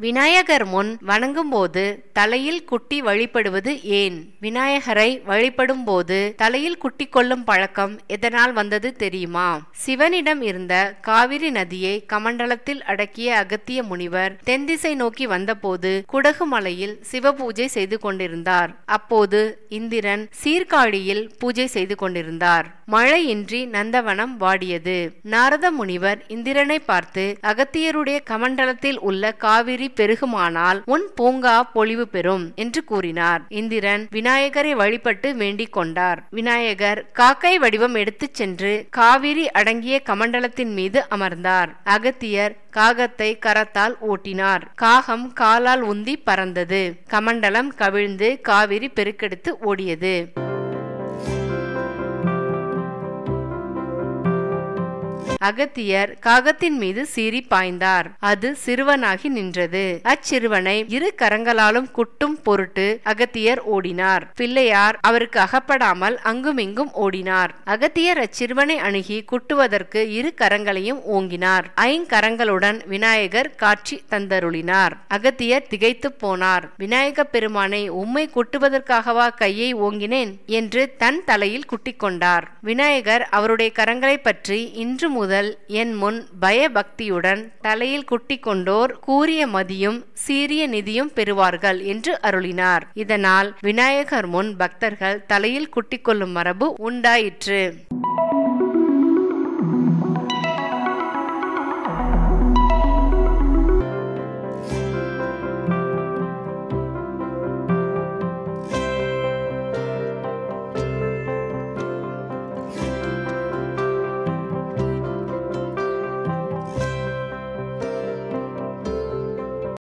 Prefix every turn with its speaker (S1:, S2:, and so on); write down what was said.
S1: விநாயகர் முன் வணங்கும்போது தலையில் குட்டி வழிபடுவது ஏன் விநாயகரை வழிபடும் போது தலையில் குட்டி கொள்ளும் பழக்கம் எதனால் வந்தது தெரியுமா சிவனிடம் இருந்த காவிரி நதியை கமண்டலத்தில் அடக்கிய அகத்திய முனிவர் தென்திசை நோக்கி வந்தபோது குடகு மலையில் சிவபூஜை செய்து கொண்டிருந்தார் அப்போது இந்திரன் சீர்காழியில் பூஜை செய்து கொண்டிருந்தார் மழையின்றி நந்தவனம் வாடியது நாரத முனிவர் இந்திரனை பார்த்து அகத்தியருடைய கமண்டலத்தில் உள்ள காவிரி பெருகுமானால் உன் பூங்கா பொலிவு பெறும் என்று கூறினார் இந்திரன் விநாயகரை வழிபட்டு வேண்டிக் கொண்டார் விநாயகர் காக்கை வடிவம் எடுத்துச் சென்று காவிரி அடங்கிய கமண்டலத்தின் மீது அமர்ந்தார் அகத்தியர் காகத்தை கரத்தால் ஓட்டினார் காகம் காலால் உந்தி பறந்தது கமண்டலம் கவிழ்ந்து காவிரி பெருக்கெடுத்து ஓடியது அகத்தியர் காகத்தின் மீது சீறி பாய்ந்தார் அது சிறுவனாகி நின்றது அச்சிறுவனை இரு கரங்களாலும் குட்டும் பொருட்டு அகத்தியர் ஓடினார் பிள்ளையார் அவருக்கு அகப்படாமல் அங்குமிங்கும் ஓடினார் அகத்தியர் அச்சிறுவனை அணுகி குட்டுவதற்கு இரு கரங்களையும் ஓங்கினார் ஐங்கரங்களுடன் விநாயகர் காட்சி தந்தருளினார் அகத்தியர் திகைத்து போனார் விநாயக பெருமானை உம்மை குட்டுவதற்காகவா கையை ஓங்கினேன் என்று தன் தலையில் குட்டிக்கொண்டார் விநாயகர் அவருடைய கரங்களை பற்றி இன்று முதல் என் முன் பயபக்தியுடன் தலையில் குட்டி கொண்டோர் கூறிய மதியும் சீரிய நிதியும் பெறுவார்கள் என்று அருளினார் இதனால் விநாயகர் முன் பக்தர்கள் தலையில் குட்டி கொள்ளும் மரபு உண்டாயிற்று